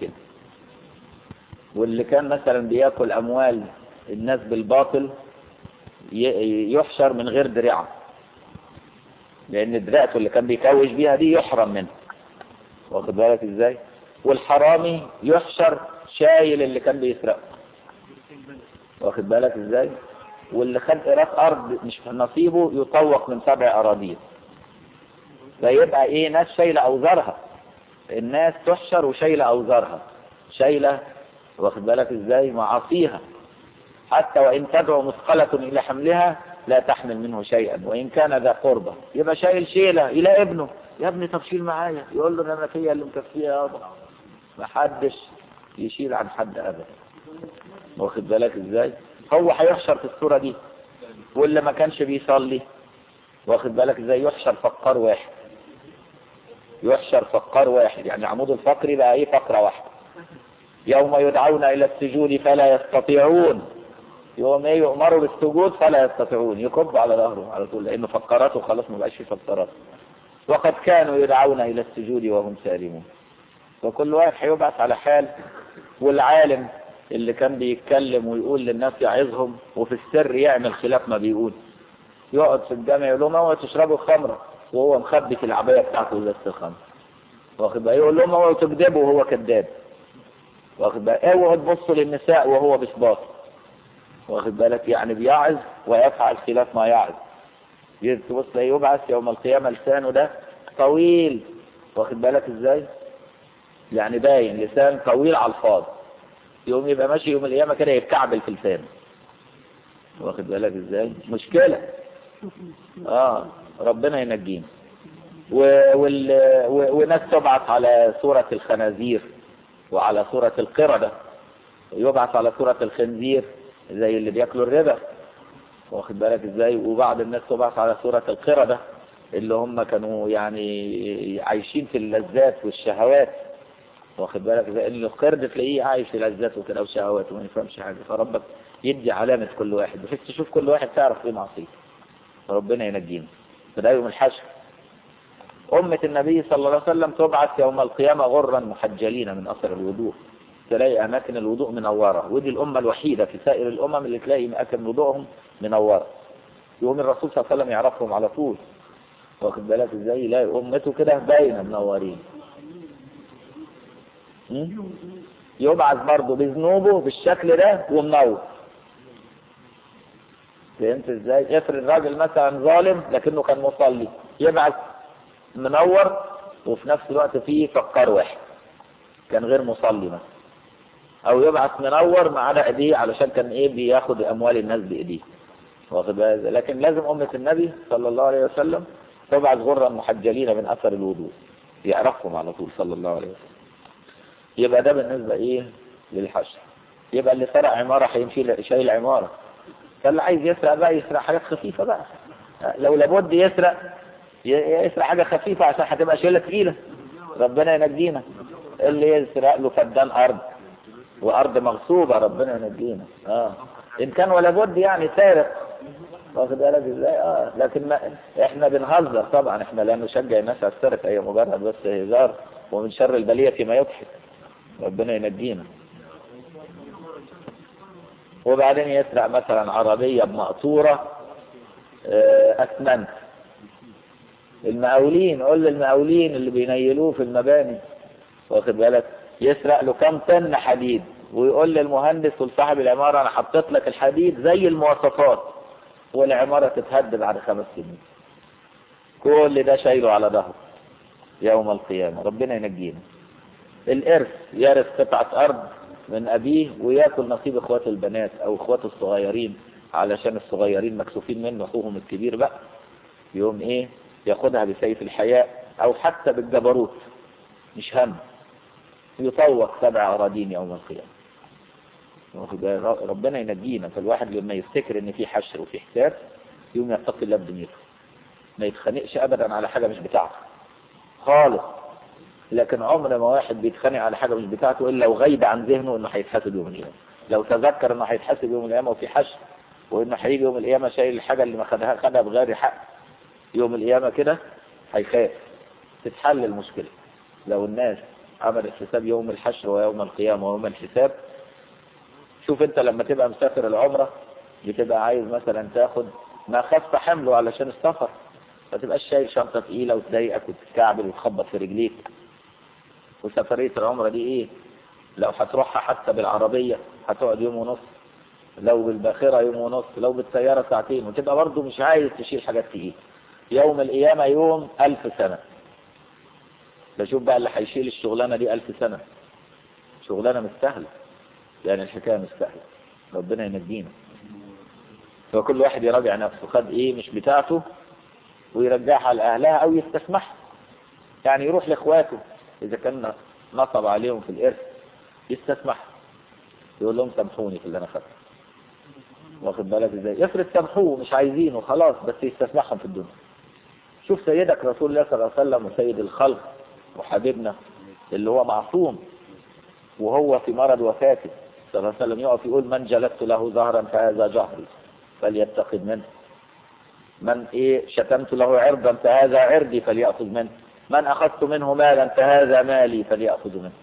كده واللي كان مثلا بياكل اموال الناس بالباطل يحشر من غير درعه لان دراعته اللي كان بيكوش بيها دي يحرم منها واخد بالك ازاي والحرامي يحشر شايل اللي كان بيسرقه واخد بالك ازاي واللي خد قراط ارض مش في نصيبه يطوق من سبع اراضين فيبقى ايه ناس شايله اوزارها الناس تحشر وشايله اوزارها شايله واخد بالك ازاي معاصيها حتى وان تدعو مثقله الى حملها لا تحمل منه شيئا وإن كان ذا قربة يبقى شايل شيلة إلى ابنه يا ابني طب شيل معايا يقول له أنا فيا اللي مكفيه يابا ما حدش يشيل عن حد أبدا واخد بالك إزاي هو هيحشر في الصورة دي واللي ما كانش بيصلي واخد بالك إزاي يحشر فقار واحد يحشر فقار واحد يعني عمود الفقر بقى ايه فقرة واحدة يوم يدعون إلى السجود فلا يستطيعون يوم ايه يؤمروا بالسجود فلا يستطيعون يكب على ظهره على طول لانه فقراته خلاص ما بقاش في فقرات وقد كانوا يدعون الى السجود وهم سالمون فكل واحد هيبعث على حال والعالم اللي كان بيتكلم ويقول للناس يعظهم وفي السر يعمل خلاف ما بيقول يقعد في الجامع يقول لهم اوعوا تشربوا خمره وهو مخبي في العبايه بتاعته ازازه الخمر واخد بقى يقول لهم اوعوا تكذبوا وهو كذاب واخد بقى اوعوا تبصوا للنساء وهو بسباط واخد بالك يعني بيعظ ويفعل خلاف ما يعظ تبص يبعث يوم القيامة لسانه ده طويل واخد بالك ازاي يعني باين لسان طويل على الفاضي يوم يبقى ماشي يوم القيامة كده يتكعبل في لسانه واخد بالك ازاي مشكلة اه ربنا ينجينا وال... وناس تبعث على صورة الخنازير وعلى صورة القردة يبعث على صورة الخنزير زي اللي بياكلوا الربا واخد بالك ازاي وبعض الناس تبعث على صورة القردة اللي هم كانوا يعني عايشين في اللذات والشهوات واخد بالك ازاي ان القرد تلاقيه عايش في لذات وكده وشهوات وما يفهمش حاجة فربك يدي علامة كل واحد بحيث تشوف كل واحد تعرف ايه معصيه فربنا ينجينا فده يوم الحشر أمة النبي صلى الله عليه وسلم تبعث يوم القيامة غرا محجلين من أثر الوضوء تلاقي أماكن الوضوء منورة ودي الأمة الوحيدة في سائر الأمم اللي تلاقي أماكن وضوءهم منورة يوم الرسول صلى الله عليه وسلم يعرفهم على طول واخد بالك ازاي يلاقي أمته كده باينة منورين يبعث برضه بذنوبه بالشكل ده ومنور فهمت ازاي افرض راجل مثلا ظالم لكنه كان مصلي يبعث منور وفي نفس الوقت فيه فقار واحد كان غير مصلي مثلا او يبعث منور ما عدا ايديه علشان كان ايه بياخد اموال الناس بايديه واخد بالك لكن لازم امه النبي صلى الله عليه وسلم تبعث غرا محجلين من اثر الوضوء يعرفهم على طول صلى الله عليه وسلم يبقى ده بالنسبه ايه للحشر يبقى اللي سرق عماره هيمشي شايل عماره فاللي عايز يسرق بقى يسرق حاجات خفيفه بقى لو لابد يسرق يسرق حاجه خفيفه عشان هتبقى شيله تقيله ربنا ينجينا اللي يسرق له فدان ارض وارض مغصوبة ربنا ينجينا اه ان كان ولا بد يعني سارق واخد بالك ازاي اه لكن ما احنا بنهزر طبعا احنا لا نشجع الناس على السرقة هي مجرد بس هزار ومن شر البلية ما يضحك ربنا ينجينا وبعدين يسرق مثلا عربية بمقطورة اه اسمنت المقاولين قول للمقاولين اللي بينيلوه في المباني واخد بالك يسرق له كام طن حديد ويقول للمهندس ولصاحب العمارة انا حطيت لك الحديد زي المواصفات والعمارة تتهد بعد خمس سنين كل ده شايله على ظهره يوم القيامة ربنا ينجينا الإرث يرث قطعة أرض من أبيه وياكل نصيب إخواته البنات أو إخواته الصغيرين علشان الصغيرين مكسوفين منه أخوهم الكبير بقى يوم إيه ياخدها بسيف الحياء أو حتى بالجبروت مش هم يطوق سبع أراضين يوم القيامة ربنا ينجينا فالواحد لما يفتكر ان في حشر وفي حساب يوم يتقي الله بدنيته ما يتخانقش ابدا على حاجة مش بتاعته خالص لكن عمر ما واحد بيتخانق على حاجة مش بتاعته الا وغيب عن ذهنه انه هيتحاسب يوم القيامة لو تذكر انه هيتحاسب يوم القيامة وفي حشر وانه هيجي يوم القيامة شايل الحاجة اللي ما خدها خدها بغير حق يوم القيامة كده هيخاف تتحل المشكلة لو الناس عمل الحساب يوم الحشر ويوم القيامة ويوم الحساب شوف انت لما تبقى مسافر العمرة بتبقى عايز مثلا تاخد ما خف حمله علشان السفر ما تبقاش شايل شنطة تقيلة وتضايقك وتتكعبل وتخبط في رجليك وسفرية العمرة دي ايه لو هتروحها حتى بالعربية هتقعد يوم ونص لو بالباخرة يوم ونص لو بالطيارة ساعتين وتبقى برضه مش عايز تشيل حاجات تقيلة يوم القيامة يوم ألف سنة بشوف بقى اللي هيشيل الشغلانة دي ألف سنة شغلانة مش سهلة يعني الحكاية مش سهلة ربنا ينجينا فكل واحد يراجع نفسه خد ايه مش بتاعته ويرجعها لأهلها أو يستسمحها يعني يروح لإخواته إذا كان نصب عليهم في الإرث يستسمح يقول لهم سامحوني في اللي أنا خدته واخد بالك ازاي يفرض سامحوه مش عايزينه خلاص بس يستسمحهم في الدنيا شوف سيدك رسول الله صلى الله عليه وسلم وسيد الخلق وحبيبنا اللي هو معصوم وهو في مرض وفاته صلى الله عليه وسلم يقف يقول من جلدت له ظهرا فهذا جهري فليتقد منه من ايه شتمت له عرضا فهذا عرضي فليأخذ منه من أخذت منه مالا فهذا مالي فليأخذ منه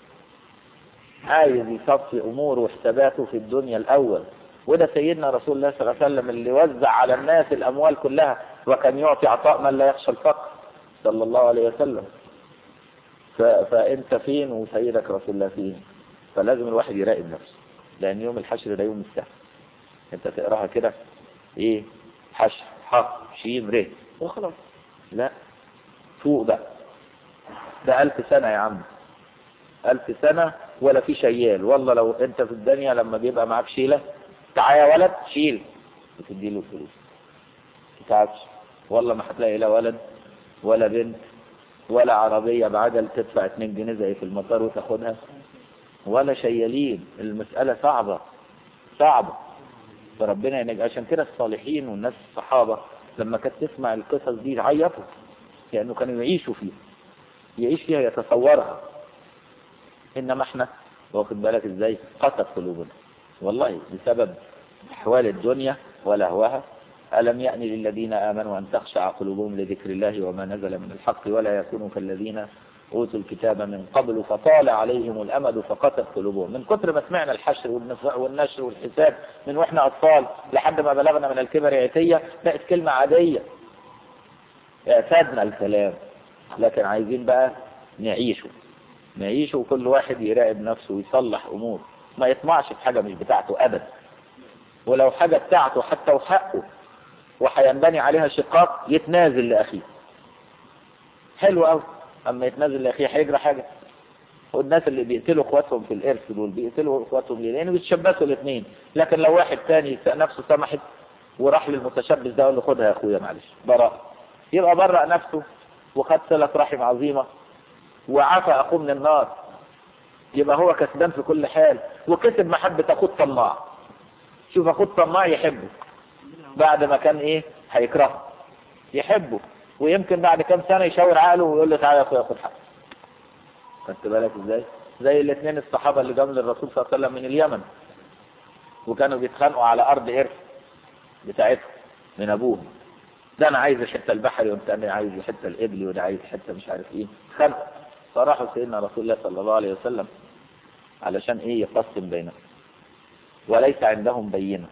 عايز يصفي أموره وحساباته في الدنيا الأول وده سيدنا رسول الله صلى الله عليه وسلم اللي وزع على الناس الأموال كلها وكان يعطي عطاء من لا يخشى الفقر صلى الله عليه وسلم ف... فأنت فين وسيدك رسول الله فين فلازم الواحد يراقب نفسه لأن يوم الحشر ده يوم السهل انت تقراها كده ايه حشر حق شيم ره وخلاص لا فوق بقى ده ألف سنة يا عم ألف سنة ولا في شيال والله لو انت في الدنيا لما بيبقى معاك شيلة تعال يا ولد شيل بتدي له فلوس تتعبش والله ما هتلاقي لا ولد ولا بنت ولا عربية بعجل تدفع 2 جنيه زي في المطار وتاخدها ولا شيالين المسألة صعبة صعبة فربنا ينجي عشان كده الصالحين والناس الصحابة لما كانت تسمع القصص دي عيطوا لأنه كانوا يعيشوا فيها يعيش فيها يتصورها إنما احنا واخد بالك ازاي قتت قلوبنا والله بسبب أحوال الدنيا ولهوها ألم يأن للذين آمنوا أن تخشع قلوبهم لذكر الله وما نزل من الحق ولا يكونوا كالذين أوتوا الكتاب من قبل فطال عليهم الأمد فقتت قلوبهم من كتر ما سمعنا الحشر والنشر والحساب من وإحنا أطفال لحد ما بلغنا من الكبر عتية بقت كلمة عادية اعتدنا الكلام لكن عايزين بقى نعيشه نعيشه وكل واحد يراقب نفسه ويصلح أمور ما يطمعش في حاجة مش بتاعته أبدا ولو حاجة بتاعته حتى وحقه وهينبني عليها شقاق يتنازل لأخيه حلو قوي اما يتنازل لاخيه هيجرى حاجه والناس اللي بيقتلوا اخواتهم في الارث دول بيقتلوا اخواتهم ليه؟ لان بيتشبثوا الاثنين لكن لو واحد ثاني نفسه سمحت وراح للمتشبث ده قال له خدها يا اخويا معلش براء يبقى برأ نفسه وخد صلة رحم عظيمة وعفى اخوه من النار يبقى هو كسبان في كل حال وكسب محبة اخوه الطماع شوف اخوه الطماع يحبه بعد ما كان ايه هيكرهه يحبه ويمكن بعد كام سنة يشاور عقله ويقول له تعالى يا اخويا خد حقك خدت بالك ازاي زي الاثنين الصحابة اللي جم للرسول صلى الله عليه وسلم من اليمن وكانوا بيتخانقوا على ارض ارث بتاعتهم من ابوهم ده انا عايز الحته البحري وانت انا عايز الحته الابلي وده عايز حته مش عارف ايه خانقوا فراحوا سيدنا رسول الله صلى الله عليه وسلم علشان ايه يقسم بينهم وليس عندهم بينه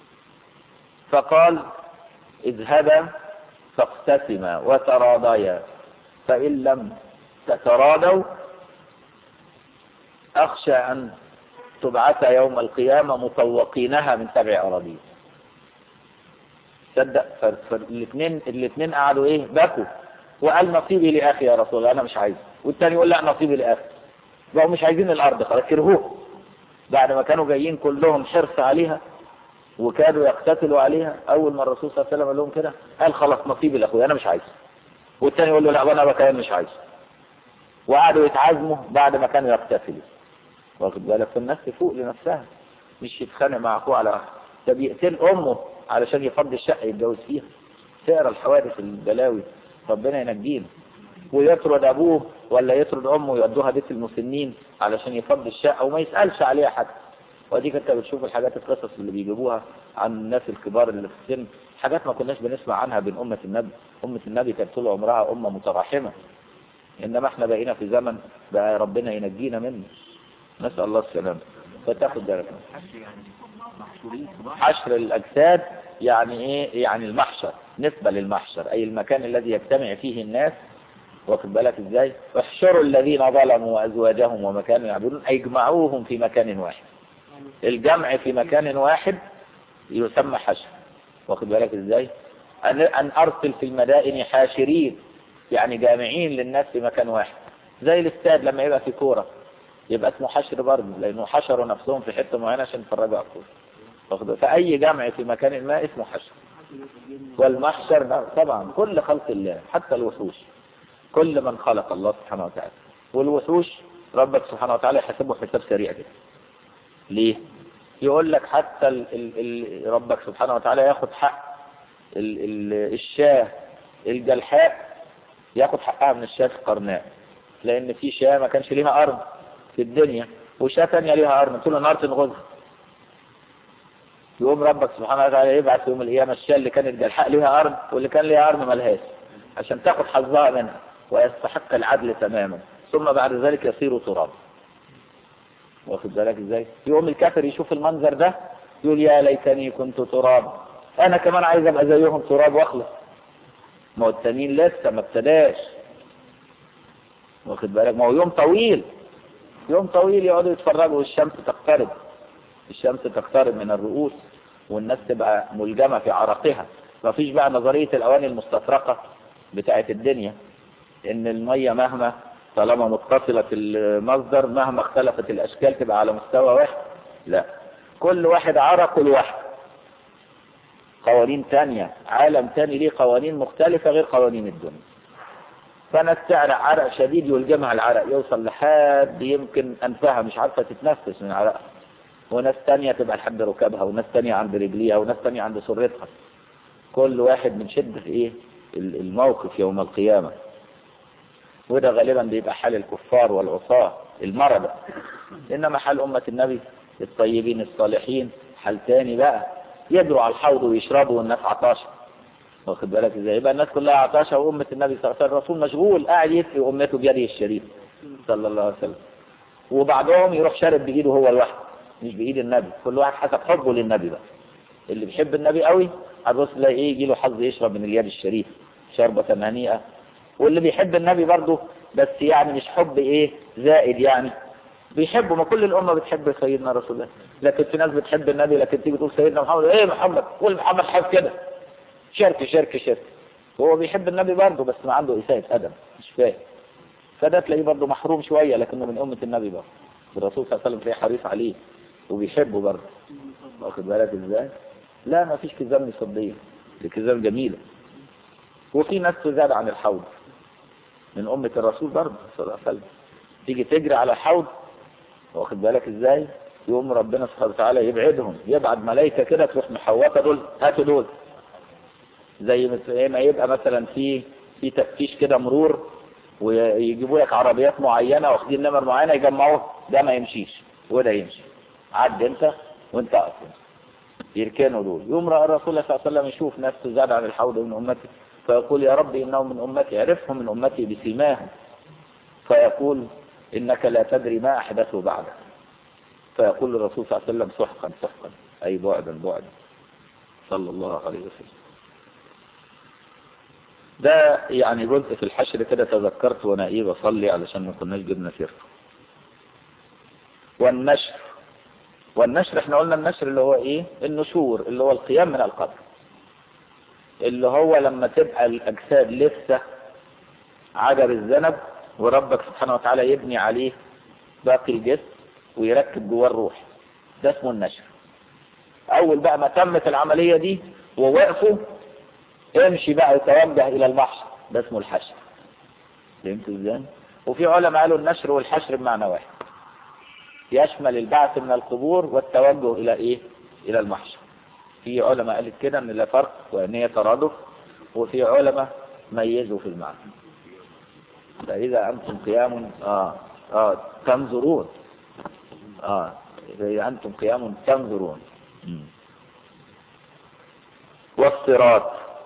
فقال اذهبا فاقتسما وتراضيا فإن لم تتراضوا أخشى أن تبعث يوم القيامة مطوقينها من سبع أراضين صدق فالاثنين الاثنين قعدوا ايه بكوا وقال نصيبي لاخي يا رسول الله انا مش عايز والتاني يقول لا نصيبي لاخي بقوا مش عايزين الارض خلاص كرهوه بعد ما كانوا جايين كلهم حرص عليها وكادوا يقتتلوا عليها اول ما الرسول صلى الله عليه وسلم قال لهم كده قال خلاص نصيبي لاخويا انا مش عايز والتاني يقول له لا وانا كمان مش عايز وقعدوا يتعازموا بعد ما كانوا يقتتلوا واخد بالك فالناس تفوق لنفسها مش يتخانق مع اخوه على ده بيقتل امه علشان يفضي الشقه يتجوز فيها تقرا الحوادث البلاوي ربنا ينجينا ويطرد ابوه ولا يطرد امه ويودوها بيت المسنين علشان يفضي الشقه وما يسالش عليها حتى وديك انت بتشوف الحاجات القصص اللي بيجيبوها عن الناس الكبار اللي في السن حاجات ما كناش بنسمع عنها بين أمة النبي أمة النبي كانت طول عمرها أمة متراحمة إنما احنا بقينا في زمن بقى ربنا ينجينا منه نسأل الله السلامة فتاخد بالك حشر الأجساد يعني إيه يعني المحشر نسبة للمحشر أي المكان الذي يجتمع فيه الناس واخد بالك إزاي احشروا الذين ظلموا وأزواجهم وما كانوا يعبدون اجمعوهم في مكان واحد الجمع في مكان واحد يسمى حشر واخد بالك إزاي أن أن أرسل في المدائن حاشرين يعني جامعين للناس في مكان واحد زي الاستاد لما يبقى في كورة يبقى اسمه حشر برضه لأنه حشروا نفسهم في حتة معينة عشان يتفرجوا على الكورة فأي جمع في مكان ما اسمه حشر والمحشر طبعا كل خلق الله حتى الوحوش كل من خلق الله سبحانه وتعالى والوحوش ربك سبحانه وتعالى يحسبه حساب سريع كده ليه يقول لك حتى ال ال ال ربك سبحانه وتعالى ياخد حق ال ال الشاه الجلحاء ياخد حقها من الشاه القرناء لان في شاه ما كانش ليها ارض في الدنيا وشاه ثانيه ليها ارض طول النهار تنغزها يقوم ربك سبحانه وتعالى يبعث يوم القيامه الشاه اللي كانت جلحاء ليها ارض واللي كان ليها ارض ملهاش عشان تاخد حظها منها ويستحق العدل تماما ثم بعد ذلك يصير تراب واخد بالك ازاي يقوم الكافر يشوف المنظر ده يقول يا ليتني كنت تراب انا كمان عايز ابقى زيهم تراب واخلص ما هو التانيين لسه ما ابتداش واخد بالك ما هو يوم طويل يوم طويل يقعدوا يتفرجوا والشمس تقترب الشمس تقترب من الرؤوس والناس تبقى ملجمة في عرقها ما فيش بقى نظرية الأواني المستطرقة بتاعت الدنيا إن المية مهما طالما متصلة المصدر مهما اختلفت الأشكال تبقى على مستوى واحد لا كل واحد عرق لوحده قوانين تانية عالم تاني ليه قوانين مختلفة غير قوانين الدنيا فناس تعرق عرق شديد يلجمها العرق يوصل لحد يمكن أنفها مش عارفة تتنفس من عرقها وناس تانية تبقى لحد ركابها وناس تانية عند رجليها وناس تانية عند سرتها كل واحد من شدة ايه الموقف يوم القيامة وده غالبا بيبقى حال الكفار والعصاة المرضى إنما حال أمة النبي الطيبين الصالحين حال تاني بقى يجروا على الحوض ويشربوا والناس عطاشة واخد بالك ازاي يبقى الناس كلها عطاشة وأمة النبي صلى الله عليه وسلم الرسول مشغول قاعد يسقي أمته بيده الشريف صلى الله عليه وسلم وبعضهم يروح شارب بإيده هو لوحده مش بإيد النبي كل واحد حسب حبه للنبي بقى اللي بيحب النبي قوي هتبص تلاقي ايه يجي له حظ يشرب من اليد الشريف شربة هنيئة واللي بيحب النبي برضه بس يعني مش حب ايه زائد يعني بيحبه ما كل الأمة بتحب سيدنا رسول الله لكن في ناس بتحب النبي لكن تيجي تقول سيدنا محمد ايه محمد قول محمد حب كده شرك شرك شرك هو بيحب النبي برضه بس ما عنده إساءة أدب مش فاهم فده تلاقيه برضه محروم شوية لكنه من أمة النبي برضه الرسول صلى الله عليه وسلم تلاقيه حريص عليه وبيحبه برضه واخد بالك ازاي لا ما فيش كذاب مصدية دي كذاب جميلة وفي ناس تزاد عن الحوض من أمة الرسول برضه صلى الله عليه وسلم تيجي تجري على الحوض واخد بالك ازاي يقوم ربنا سبحانه وتعالى يبعدهم يبعد ملائكة كده تروح محوطة دول هاتوا دول زي ما يبقى مثلا في في تفتيش كده مرور ويجيبوا لك عربيات معينة واخدين نمر معينة يجمعوه ده ما يمشيش وده يمشي عد انت وانت اقف يركنوا دول يوم رأى الرسول صلى الله عليه وسلم يشوف نفسه زاد عن الحوض من أمتي فيقول يا رب إنهم من أمتي عرفهم من أمتي بسيماهم فيقول إنك لا تدري ما أحدثوا بعدك فيقول الرسول صلى الله عليه وسلم سحقا سحقا أي بعدا بعدا صلى الله عليه وسلم ده يعني جزء في الحشر كده تذكرت وانا ايه بصلي علشان ما كناش جبنا سيرته والنشر والنشر احنا قلنا النشر اللي هو ايه النشور اللي هو القيام من القبر اللي هو لما تبقى الاجساد لسه عجب الذنب وربك سبحانه وتعالى يبني عليه باقي الجسم ويركب جواه الروح ده اسمه النشر اول بقى ما تمت العملية دي ووقفوا امشي بقى وتوجه الى المحشر ده اسمه الحشر فهمت ازاي وفي علماء قالوا النشر والحشر بمعنى واحد يشمل البعث من القبور والتوجه الى ايه الى المحشر في علماء قالت كده ان لا فرق وان هي ترادف وفي علماء ميزوا في المعنى فاذا انتم قيام اه اه تنظرون اه فاذا انتم قيام تنظرون والصراط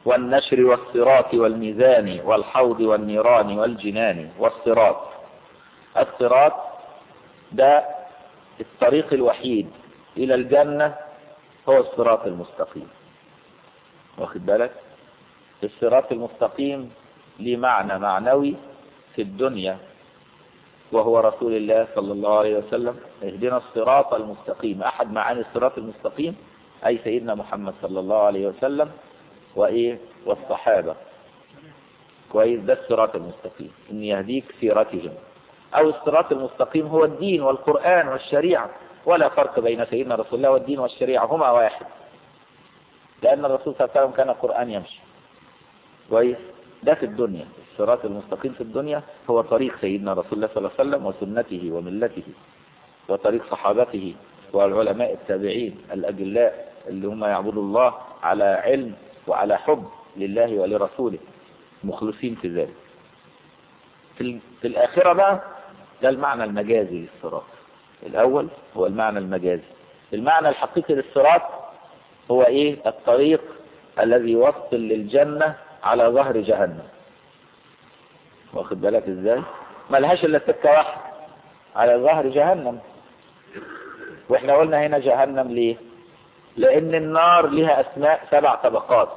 والنشر والصراط والميزان والحوض والنيران والجنان والصراط الصراط ده الطريق الوحيد إلى الجنة هو الصراط المستقيم واخد بالك الصراط المستقيم ليه معنى معنوي في الدنيا وهو رسول الله صلى الله عليه وسلم اهدنا الصراط المستقيم أحد معاني الصراط المستقيم أي سيدنا محمد صلى الله عليه وسلم وإيه والصحابة كويس ده الصراط المستقيم إن يهديك سيرتهم أو الصراط المستقيم هو الدين والقرآن والشريعة ولا فرق بين سيدنا رسول الله والدين والشريعة هما واحد لأن الرسول صلى الله عليه وسلم كان قرآن يمشي كويس ده في الدنيا الصراط المستقيم في الدنيا هو طريق سيدنا رسول الله صلى الله عليه وسلم وسنته وملته وطريق صحابته والعلماء التابعين الأجلاء اللي هم يعبدوا الله على علم وعلى حب لله ولرسوله مخلصين في ذلك في, في الآخرة بقى ده المعنى المجازي للصراط الأول هو المعنى المجازي المعنى الحقيقي للصراط هو إيه الطريق الذي يوصل للجنة على ظهر جهنم واخد بالك ازاي ملهاش الا سكة واحدة على ظهر جهنم واحنا قلنا هنا جهنم ليه لان النار لها اسماء سبع طبقات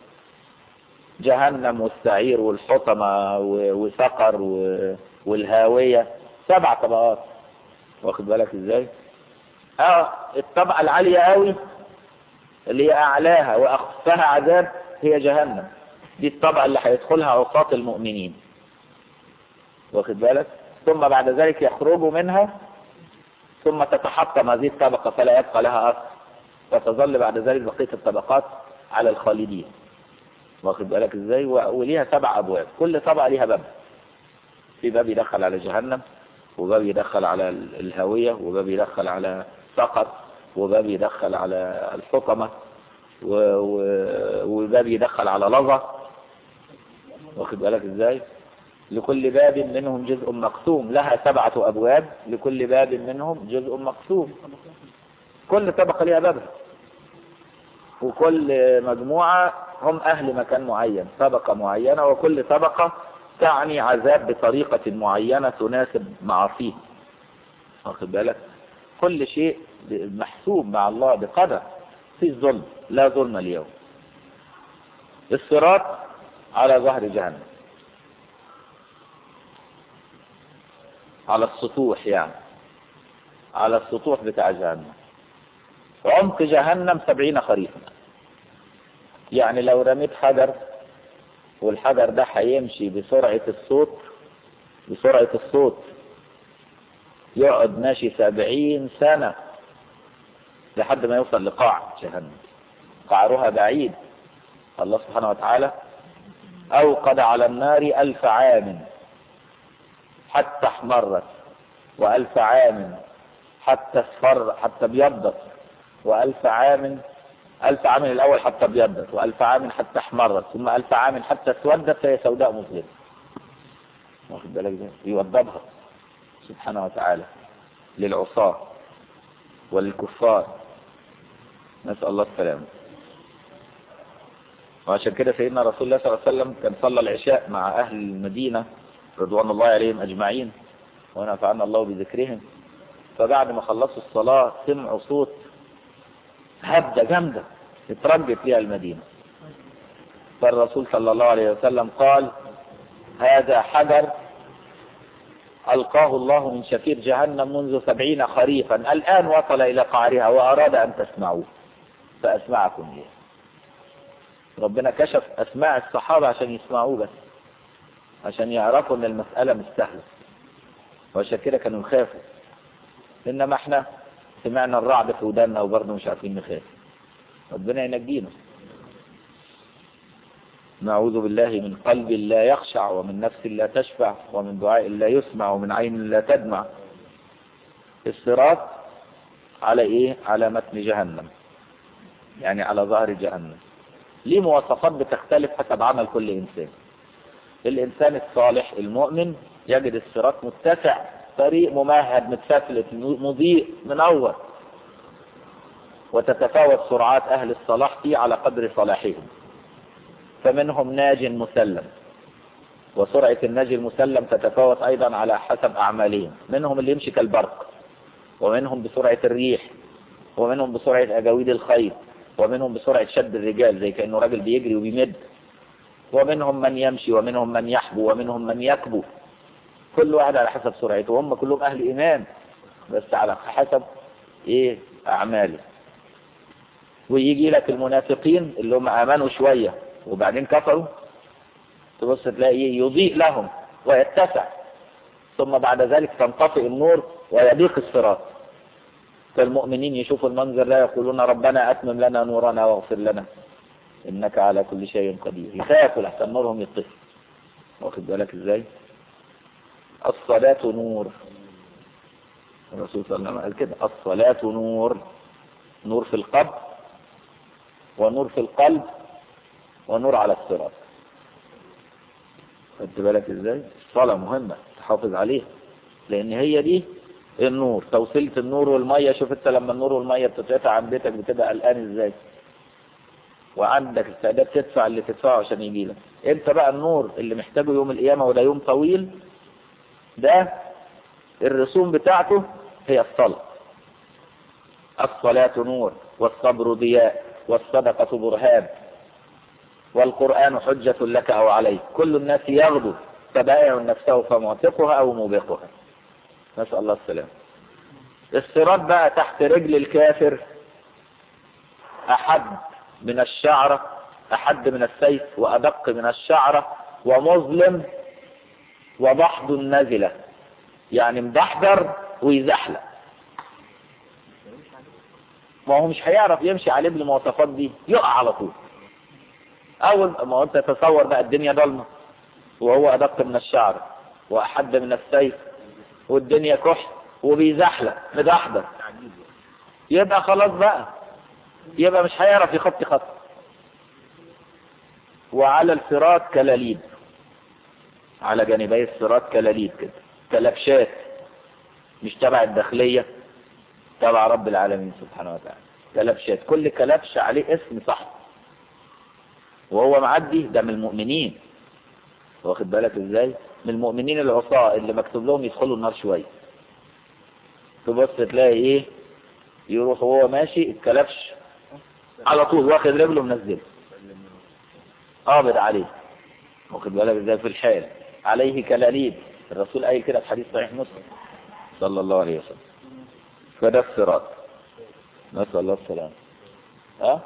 جهنم والسعير والحطمة وسقر والهاوية سبع طبقات واخد بالك ازاي اه الطبقة العالية قوي اللي هي اعلاها واخفها عذاب هي جهنم دي الطبقة اللي هيدخلها عصاة المؤمنين واخد بالك ثم بعد ذلك يخرجوا منها ثم تتحطم هذه الطبقة فلا يبقى لها أثر وتظل بعد ذلك بقية الطبقات على الخالدين واخد بالك ازاي وليها سبع أبواب كل طبقة ليها باب في باب يدخل على جهنم وباب يدخل على الهوية وباب يدخل على سقر وباب يدخل على الحطمة وباب يدخل على لظى واخد بالك ازاي لكل باب منهم جزء مقسوم لها سبعة أبواب لكل باب منهم جزء مقسوم كل طبقة لها بابها وكل مجموعة هم أهل مكان معين طبقة معينة وكل طبقة تعني عذاب بطريقة معينة تناسب معاصيه واخد بالك كل شيء محسوب مع الله بقدر في ظلم لا ظلم اليوم الصراط على ظهر جهنم على السطوح يعني على السطوح بتاع جهنم عمق جهنم سبعين خريفا يعني لو رميت حجر والحجر ده هيمشي بسرعة الصوت بسرعة الصوت يقعد ماشي سبعين سنة لحد ما يوصل لقاع جهنم قعرها بعيد الله سبحانه وتعالى أوقد على النار ألف عام حتى احمرت وألف عام حتى اصفر حتى ابيضت وألف عام ألف عام الأول حتى ابيضت وألف عام حتى احمرت ثم ألف عام حتى اسودت فهي سوداء مظلمة واخد بالك ده يوضبها سبحانه وتعالى للعصاة وللكفار نسأل الله السلامة وعشان كده سيدنا رسول الله صلى الله عليه وسلم كان صلى العشاء مع أهل المدينة رضوان الله عليهم أجمعين ونفعنا الله بذكرهم فبعد ما خلصوا الصلاة سمعوا صوت هبدة جامدة اترجت فيها المدينة فالرسول صلى الله عليه وسلم قال هذا حجر ألقاه الله من شفير جهنم منذ سبعين خريفا الآن وصل إلى قعرها وأراد أن تسمعوه فأسمعكم ليه ربنا كشف أسماع الصحابة عشان يسمعوه بس عشان يعرفوا ان المسألة مش سهلة وعشان كده كانوا يخافوا انما احنا سمعنا الرعد في ودانا وبرضه مش عارفين نخاف ربنا ينجينا نعوذ بالله من قلب لا يخشع ومن نفس لا تشفع ومن دعاء لا يسمع ومن عين لا تدمع الصراط على ايه على متن جهنم يعني على ظهر جهنم ليه مواصفات بتختلف حسب عمل كل انسان الإنسان الصالح المؤمن يجد الصراط متسع طريق ممهد متسفلت مضيء منور وتتفاوت سرعات أهل الصلاح فيه على قدر صلاحهم فمنهم ناج مسلم وسرعة الناجي المسلم تتفاوت أيضا على حسب أعمالهم منهم اللي يمشي كالبرق ومنهم بسرعة الريح ومنهم بسرعة أجاويد الخيل ومنهم بسرعة شد الرجال زي كأنه راجل بيجري وبيمد ومنهم من يمشي ومنهم من يحبو ومنهم من يكبو كل واحد على حسب سرعته وهم كلهم أهل إيمان بس على حسب إيه أعماله ويجي لك المنافقين اللي هم آمنوا شوية وبعدين كفروا تبص تلاقي يضيء لهم ويتسع ثم بعد ذلك تنطفئ النور ويضيق الصراط فالمؤمنين يشوفوا المنظر لا يقولون ربنا أتمم لنا نورنا واغفر لنا إنك على كل شيء قدير يخافوا لحسن نورهم يطفي واخد بالك ازاي الصلاة نور الرسول صلى الله عليه وسلم قال كده الصلاة نور نور في القبر ونور في القلب ونور على الصراط خدت بالك ازاي الصلاة مهمة تحافظ عليها لان هي دي النور توصيلة النور والمية شوف انت لما النور والمية بتتقطع عن بيتك بتبقى قلقان ازاي وعندك استعداد تدفع اللي تدفعه عشان يجي لك انت بقى النور اللي محتاجه يوم القيامة وده يوم طويل ده الرسوم بتاعته هي الصلاة الصلاة نور والصبر ضياء والصدقة برهان والقرآن حجة لك أو عليك كل الناس يغدو فبائع نفسه فمعتقها أو موبقها نسأل الله السلام الصراط بقى تحت رجل الكافر أحد من الشعرة أحد من السيف وأدق من الشعرة ومظلم وضحض نازلة يعني مدحضر ويزحلق ما هو مش هيعرف يمشي عليه بالمواصفات دي يقع على طول اول ما انت تتصور بقى الدنيا ضلمه وهو ادق من الشعر واحد من السيف والدنيا كحل وبيزحلق مدحضر يبقى خلاص بقى يبقى مش هيعرف يخطي خط وعلى الصراط كلاليب على جانبي الصراط كلاليب كده كلبشات مش تبع الداخليه تبع رب العالمين سبحانه وتعالى كلبشات كل كلبش عليه اسم صح وهو معدي ده من المؤمنين واخد بالك ازاي من المؤمنين العصاة اللي مكتوب لهم يدخلوا النار شوية تبص تلاقي ايه يروح وهو ماشي الكلبش على طول واخد رجله منزله قابض عليه واخد بالك ازاي في الحال عليه كلاليب الرسول قايل كده في حديث صحيح مسلم صلى الله عليه وسلم فده الصراط نسأل الله السلامة ها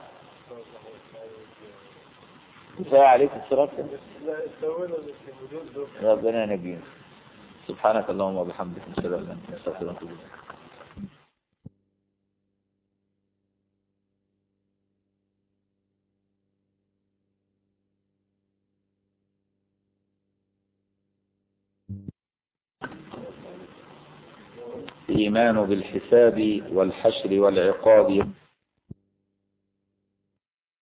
كفاية عليك الصراط كده ربنا ينجينا سبحانك اللهم وبحمدك نشهد ان لا اله الا انت نستغفرك ونتوب اليك الإيمان بالحساب والحشر والعقاب